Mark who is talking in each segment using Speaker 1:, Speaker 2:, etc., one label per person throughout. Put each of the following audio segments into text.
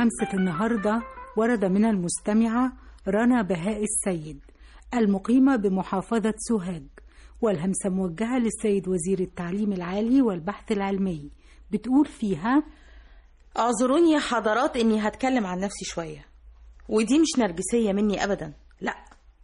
Speaker 1: همسة النهاردة ورد من المستمعة رنا بهاء السيد المقيمة بمحافظة سوهاج والهمسة موجهة للسيد وزير التعليم العالي والبحث العلمي بتقول فيها
Speaker 2: اعذروني يا حضرات اني هتكلم عن نفسي شوية ودي مش نرجسية مني ابدا لا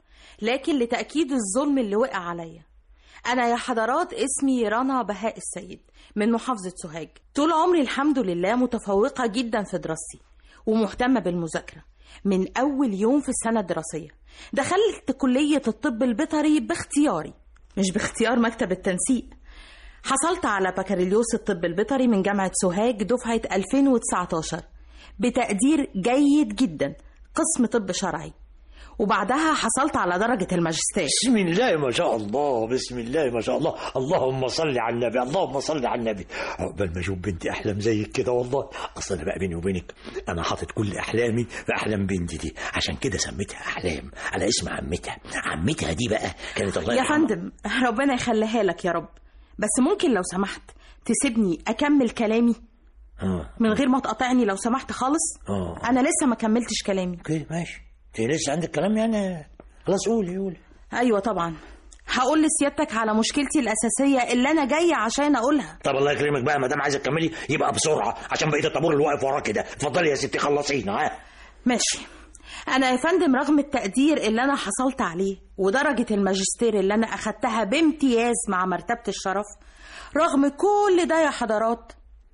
Speaker 2: لكن لتأكيد الظلم اللي وقع عليا انا يا حضرات اسمي رنا بهاء السيد من محافظة سوهاج طول عمري الحمد لله متفوقة جدا في دراستي ومهتمة بالمذاكرة من اول يوم في السنة الدراسية دخلت كلية الطب البيطري باختياري مش باختيار مكتب التنسيق حصلت على بكالوريوس الطب البيطري من جامعة سوهاج دفعة 2019 بتقدير جيد جدا قسم طب شرعي وبعدها حصلت على درجة الماجستير
Speaker 3: بسم الله ما شاء الله بسم الله ما شاء الله اللهم صل على النبي اللهم صل على النبي عقبال ما اشوف بنتي احلام زيك كده والله اصل انا بقى بيني وبينك انا حاطط كل احلامي في احلام بنتي دي عشان كده سميتها احلام على اسم عمتها عمتها دي بقى كانت الله
Speaker 2: يا
Speaker 3: يرحمها.
Speaker 2: فندم ربنا يخليها لك يا رب بس ممكن لو سمحت تسيبني أكمل كلامي
Speaker 3: اه
Speaker 2: من غير ما تقاطعني لو سمحت خالص
Speaker 3: اه
Speaker 2: أنا لسه ما كملتش كلامي
Speaker 3: اوكي ماشي انت لسه عندك كلام يعني خلاص قولي قولي
Speaker 2: أيوة طبعا هقول لسيادتك على مشكلتي الأساسية اللي أنا جاية عشان أقولها
Speaker 3: طب الله يكرمك بقى ما دام عايزه تكملي يبقى بسرعه عشان بقيه الطابور اللي واقف وراه كده اتفضلي يا ستي خلصينا ها
Speaker 2: ماشي أنا يا فندم رغم التقدير اللي أنا حصلت عليه ودرجة الماجستير اللي أنا أخدتها بامتياز مع مرتبة الشرف رغم كل ده يا حضرات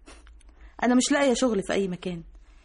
Speaker 2: أنا مش لاقية شغل في أي مكان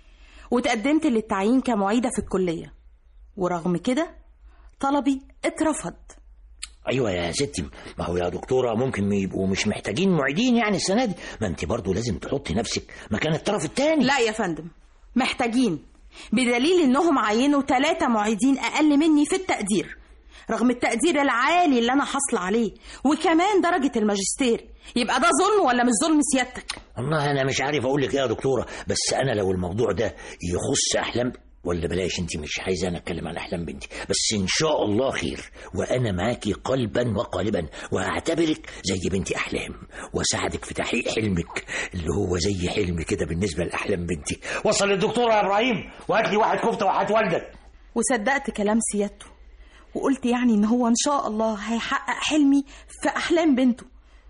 Speaker 2: وتقدمت للتعيين كمعيدة في الكلية ورغم كده طلبي اترفض
Speaker 3: ايوه يا ستي ما هو يا دكتوره ممكن يبقوا مش محتاجين معيدين يعني السنه دي ما انت برضو لازم تحطي نفسك مكان الطرف الثاني
Speaker 2: لا يا فندم محتاجين بدليل انهم عينوا ثلاثة معيدين اقل مني في التقدير رغم التقدير العالي اللي انا حاصله عليه وكمان درجة الماجستير يبقى ده ظلم ولا مش ظلم سيادتك
Speaker 3: والله انا مش عارف اقول لك ايه يا دكتوره بس انا لو الموضوع ده يخص احلام ولا بلاش انت مش عايزه انا اتكلم عن احلام بنتي بس ان شاء الله خير وانا معاكي قلبا وقالبا وهعتبرك زي بنتي احلام واساعدك في تحقيق حلمك اللي هو زي حلمي كده بالنسبه لاحلام بنتي وصل للدكتوره يا ابراهيم وهات لي واحد كفته وهات والدك
Speaker 2: وصدقت كلام سيادته وقلت يعني ان هو ان شاء الله هيحقق حلمي في احلام بنته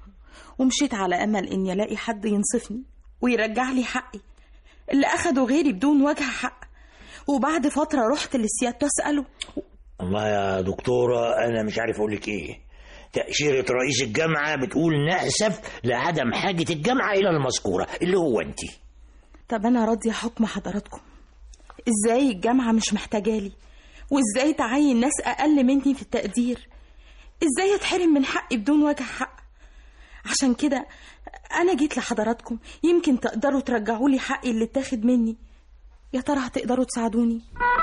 Speaker 2: ومشيت على امل اني الاقي حد ينصفني ويرجع لي حقي اللي اخده غيري بدون وجه حق وبعد فتره رحت لسيادته اساله
Speaker 3: والله يا دكتورة أنا مش عارف أقول لك إيه تأشيرة رئيس الجامعة بتقول نأسف لعدم حاجة الجامعة إلى المذكورة اللي هو أنت
Speaker 2: طب انا راضيه حكم حضراتكم ازاي الجامعه مش محتاجالي وازاي تعين ناس اقل مني في التقدير ازاي اتحرم من حقي بدون وجه حق عشان كده انا جيت لحضراتكم يمكن تقدروا ترجعوا لي حقي اللي اتاخد مني يا ترى هتقدروا تساعدوني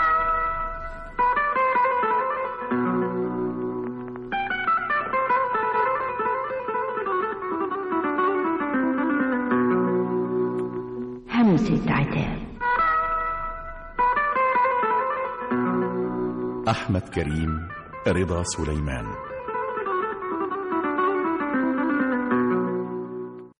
Speaker 4: همسة عتاب
Speaker 5: أحمد كريم رضا سليمان